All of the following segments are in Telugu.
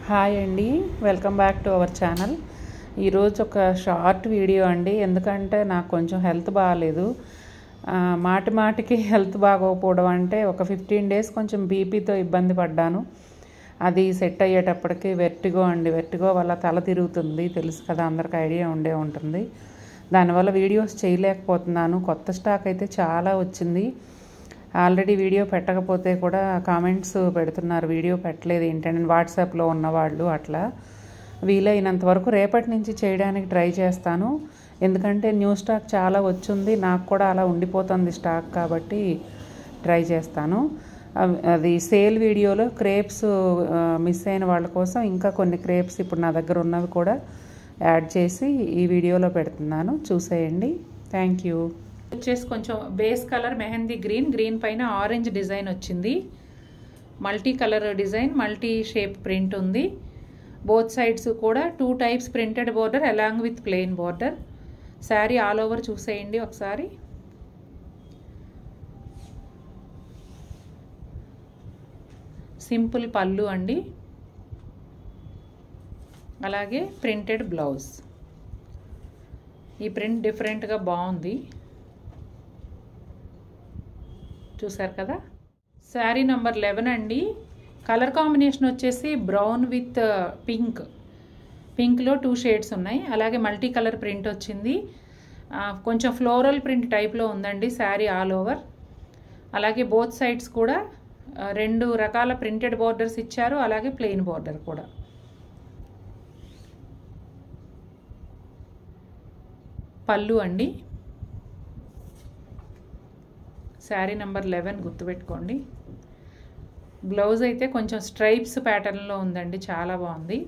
హాయ్ అండి welcome back to our channel ఈరోజు ఒక షార్ట్ వీడియో అండి ఎందుకంటే నాకు కొంచెం హెల్త్ బాగాలేదు ఆ, మాటి మాటికి హెల్త్ బాగోకపోవడం అంటే ఒక ఫిఫ్టీన్ డేస్ కొంచెం బీపీతో ఇబ్బంది పడ్డాను అది సెట్ అయ్యేటప్పటికి వెర్టిగో అండి వెర్టిగో వల్ల తల తిరుగుతుంది తెలుసు కదా అందరికి ఐడియా ఉండే ఉంటుంది దానివల్ల వీడియోస్ చేయలేకపోతున్నాను కొత్త స్టాక్ అయితే చాలా వచ్చింది ఆల్రెడీ వీడియో పెట్టకపోతే కూడా కామెంట్స్ పెడుతున్నారు వీడియో పెట్టలేదు ఏంటంటే వాట్సాప్లో ఉన్నవాళ్ళు అట్లా వీలైనంత వరకు రేపటి నుంచి చేయడానికి ట్రై చేస్తాను ఎందుకంటే న్యూ స్టాక్ చాలా వచ్చింది నాకు కూడా అలా ఉండిపోతుంది స్టాక్ కాబట్టి ట్రై చేస్తాను అవ్- అది సేల్ వీడియోలో క్రేప్స్ మిస్ అయిన వాళ్ళ కోసం ఇంకా కొన్ని క్రేప్స్ ఇప్పుడు నా దగ్గర ఉన్నవి కూడా యాడ్ చేసి ఈ వీడియోలో పెడుతున్నాను చూసేయండి థ్యాంక్ యూ వచ్చేసి కొంచెం base colour mehndi green green పైన ఆరెంజ్ డిజైన్ వచ్చింది multi colour design multi shape print ఉంది బోత్ సైడ్స్ కూడా two types printed border along with plain border sari all over చూసేయండి ఒకసారి సింపుల్ పళ్ళు అండి అలాగే ప్రింటెడ్ బ్లౌజ్ ఈ ప్రింట్ డిఫరెంట్గా బాగుంది చూసారు కదా శారీ నంబర్ లెవెన్ అండి కలర్ కాంబినేషన్ వచ్చేసి బ్రౌన్ విత్ పింక్ పింక్లో టూ షేడ్స్ ఉన్నాయి అలాగే మల్టీ కలర్ ప్రింట్ వచ్చింది ఆ, కొంచెం ఫ్లోరల్ ప్రింట్ టైప్లో ఉందండి శారీ ఆల్ ఓవర్ అలాగే బోత్ సైడ్స్ కూడా ఆ, రెండు రకాల ప్రింటెడ్ బోర్డర్స్ ఇచ్చారు అలాగే ప్లెయిన్ బోర్డర్ కూడా పళ్ళు అండి శారీ నెంబర్ లెవెన్ గుర్తుపెట్టుకోండి బ్లౌజ్ అయితే కొంచెం స్ట్రైప్స్ ప్యాటర్న్లో ఉందండి చాలా బాగుంది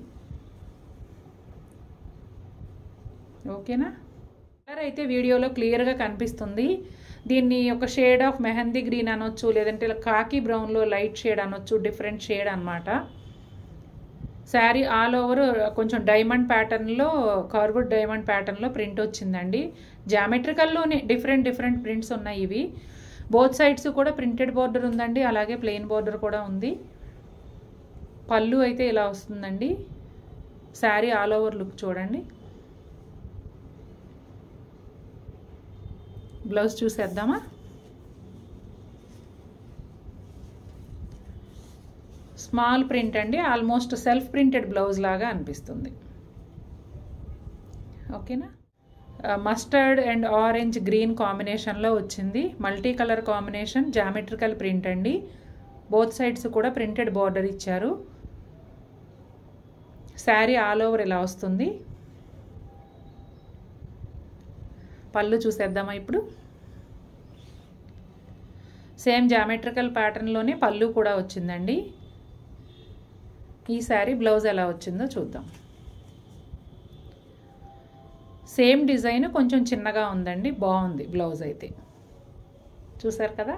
ఓకేనా కలర్ అయితే వీడియోలో క్లియర్గా కనిపిస్తుంది దీన్ని ఒక షేడ్ ఆఫ్ మెహందీ గ్రీన్ అనొచ్చు లేదంటే ఇలా కాకి బ్రౌన్లో లైట్ షేడ్ అనొచ్చు డిఫరెంట్ షేడ్ అనమాట శారీ ఆల్ ఓవర్ కొంచెం డైమండ్ ప్యాటర్న్లో కర్వ్డ్ డైమండ్ ప్యాటర్న్లో ప్రింట్ వచ్చిందండి జామెట్రికల్లోనే డిఫరెంట్ డిఫరెంట్ ప్రింట్స్ ఉన్నాయి ఇవి బోత్ సైడ్స్ కూడా ప్రింటెడ్ బార్డర్ ఉందండి అలాగే ప్లెయిన్ బార్డర్ కూడా ఉంది పళ్ళు అయితే ఇలా వస్తుందండి శారీ ఆల్ ఓవర్ లుక్ చూడండి బ్లౌజ్ చూసేద్దామా స్మాల్ ప్రింట్ అండి ఆల్మోస్ట్ సెల్ఫ్ ప్రింటెడ్ బ్లౌజ్ లాగా అనిపిస్తుంది ఓకేనా మస్టర్డ్ అండ్ ఆరెంజ్ గ్రీన్ కాంబినేషన్లో వచ్చింది multi colour combination geometrical print అండి బోత్ సైడ్స్ కూడా ప్రింటెడ్ బార్డర్ ఇచ్చారు శారీ ఆల్ ఓవర్ ఇలా వస్తుంది పళ్ళు చూసేద్దామా ఇప్పుడు సేమ్ జామెట్రికల్ ప్యాటర్న్లోనే పళ్ళు కూడా వచ్చిందండి ఈ శారీ బ్లౌజ్ ఎలా వచ్చిందో చూద్దాం సేమ్ డిజైన్ కొంచెం చిన్నగా ఉందండి బాగుంది బ్లౌజ్ అయితే చూసారు కదా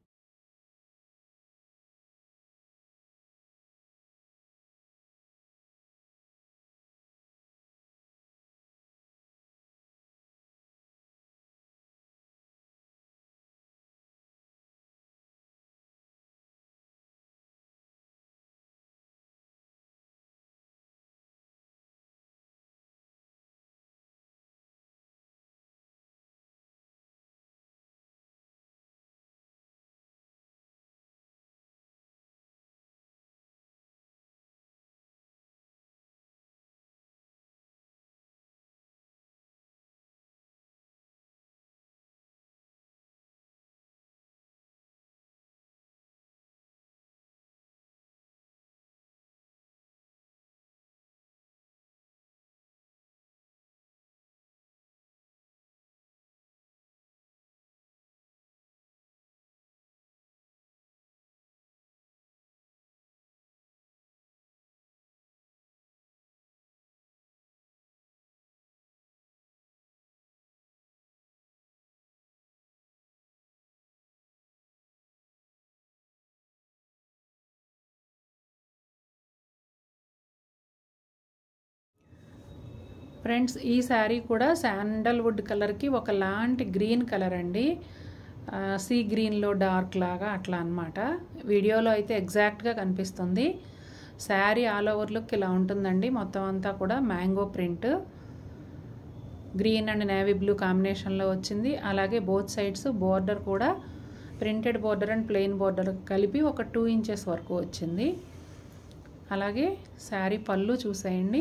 ఫ్రెండ్స్ ఈ శారీ కూడా శాండల్వుడ్ కలర్కి ఒకలాంటి గ్రీన్ కలర్ అండి ఆ, సీ గ్రీన్లో డార్క్ లాగా అట్లా అన్నమాట వీడియోలో అయితే ఎగ్జాక్ట్గా కనిపిస్తుంది శారీ ఆల్ ఓవర్ లుక్ ఇలా ఉంటుందండి మొత్తం అంతా కూడా mango print green and navy blue కాంబినేషన్లో వచ్చింది అలాగే బోత్ సైడ్స్ బోర్డర్ కూడా printed border and plain border కలిపి ఒక టూ ఇంచెస్ వరకు వచ్చింది అలాగే శారీ పళ్ళు చూసేయండి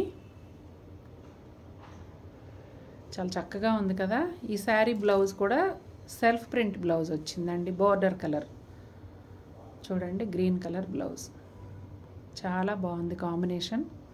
చాలా చక్కగా ఉంది కదా ఈ శారీ బ్లౌజ్ కూడా సెల్ఫ్ ప్రింట్ బ్లౌజ్ వచ్చిందండి బోర్డర్ కలర్ చూడండి గ్రీన్ కలర్ బ్లౌజ్ చాలా బాగుంది కాంబినేషన్